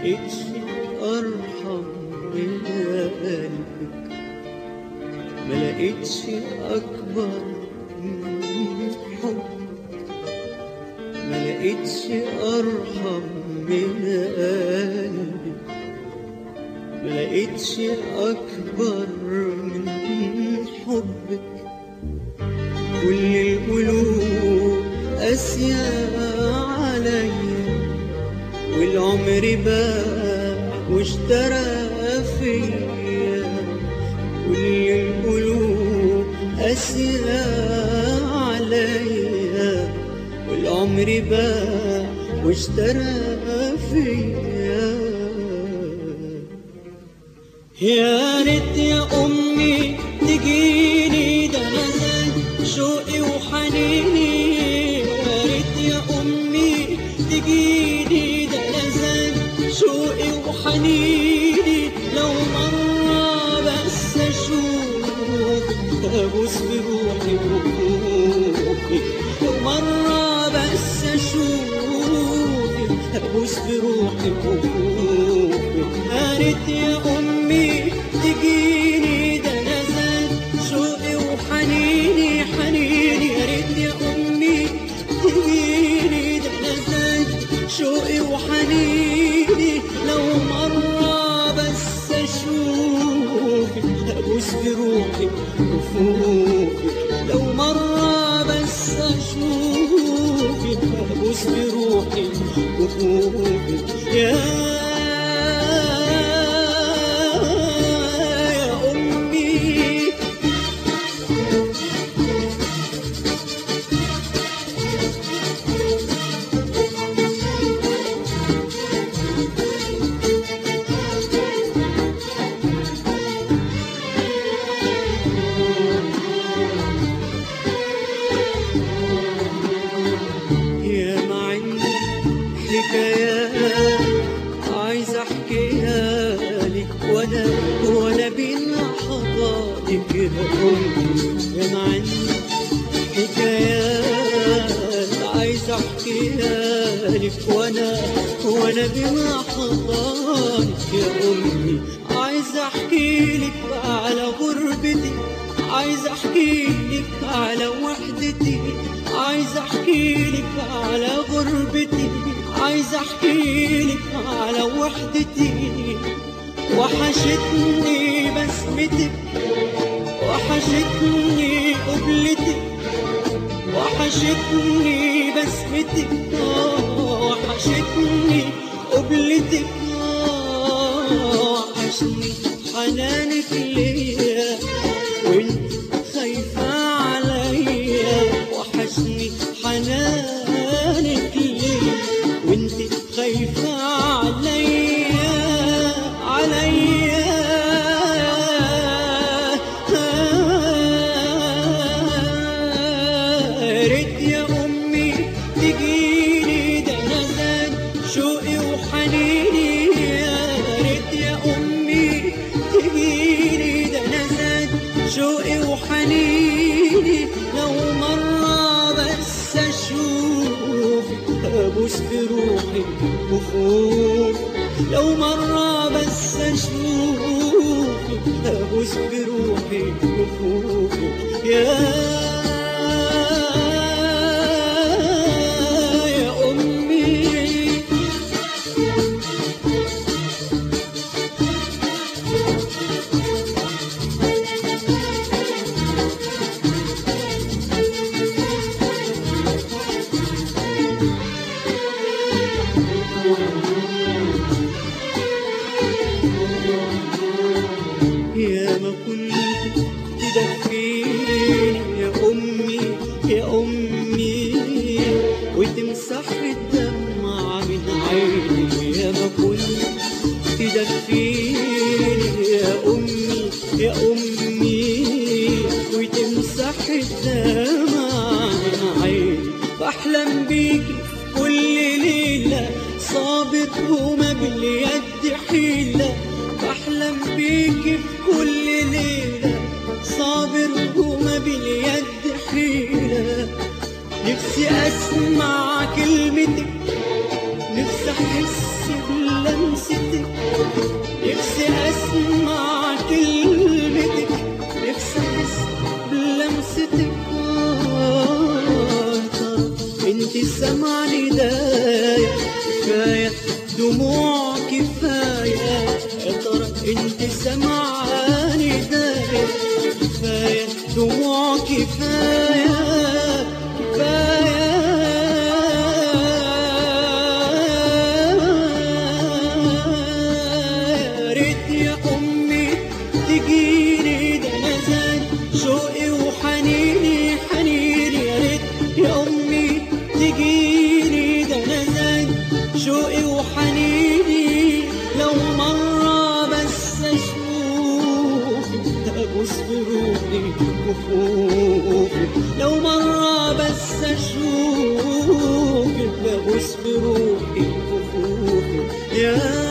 لقيتش أرحم من قلبك ما لقيتش أكبر من حبك ما لقيتش أرحم من قلبك ما لقيتش أكبر من حبك كل القلوب قاسية عليا والعمر باع واشترى فيا كل القلوب قاسية عليا والعمر باع واشترى فيا يا ريت يا أمي تجيني ده أنا زاد شوقي وحنيني يا ريت يا أمي تجيني ده أنا زاد شوقي وحنيني لو مرة بس أشوفك أبوس بروحي وروحي لو مرة بس أشوفك أبوس بروحي وروحي يا ريت يا أمي تجيني ده أنا زاد شوقي وحنيني حنيني يا ريت يا أمي تجيني ده أنا زاد شوقي وحنيني لو مرة بس أشوفك أبوس بروحي وفوقي لو مرة بس أشوفك أبوس بروحي وفوقي يا يا أمي يا ما عندي حكايات عايز احكيها لك وانا وانا بين حضانك يا امي يا ما عندي حكايات عايز احكيها لك وانا وانا بين حضانك يا امي عايز احكي لك على غربتي عايز احكي لك على وحدتي عايز احكي لك على غربتي عايز احكي لك على وحدتي وحشتني بسمتك وحشتني قبلتك وحشتني بسمتك آه، وحشتني قبلتك آه، وحشني حنانك ليا وانت خايفة عليا وحشني حنانك ليا وانت خايفة عليا عليا يا ريت يا أمي تجيني ده أنا زاد شوقي وحنيني يا ريت يا أمي تجيني ده أنا زاد شوقي وحنيني لو مرة بس أشوفك أبوس بروحي وفوق لو مرة بس أشوفك أبوس بروحي وفوق يا يا أمي يا ما كنت تدفيني يا أمي يا أمي وتمسح الدمع من عيني يا ما كنت تدفيني يا أمي يا أمي وتمسح الدمع من عيني بحلم بيكي كل ليلة صابر وما باليد حيلة بحلم بيكي في كل ليلة صابر وما باليد حيلة نفسي أسمع كلمتك نفسي احس بلمستك نفسي اسمع كلمتك نفسي احس بلمستك آه، ترى انت سامعة ندايا كفاية دموع كفاية يا ترى انت سامعة ندايا كفاية دموع كفاية كفاية يا ريت يا أمي تجيني ده أنا زاد شوقي وحنيني حنيني يا ريت يا أمي تجيني ده أنا زاد شوقي وحنيني لو مرة بس أشوفك أبوس بروحي وخوفي لو مرة بس أشوفك أبوس بروحي وخوفي يا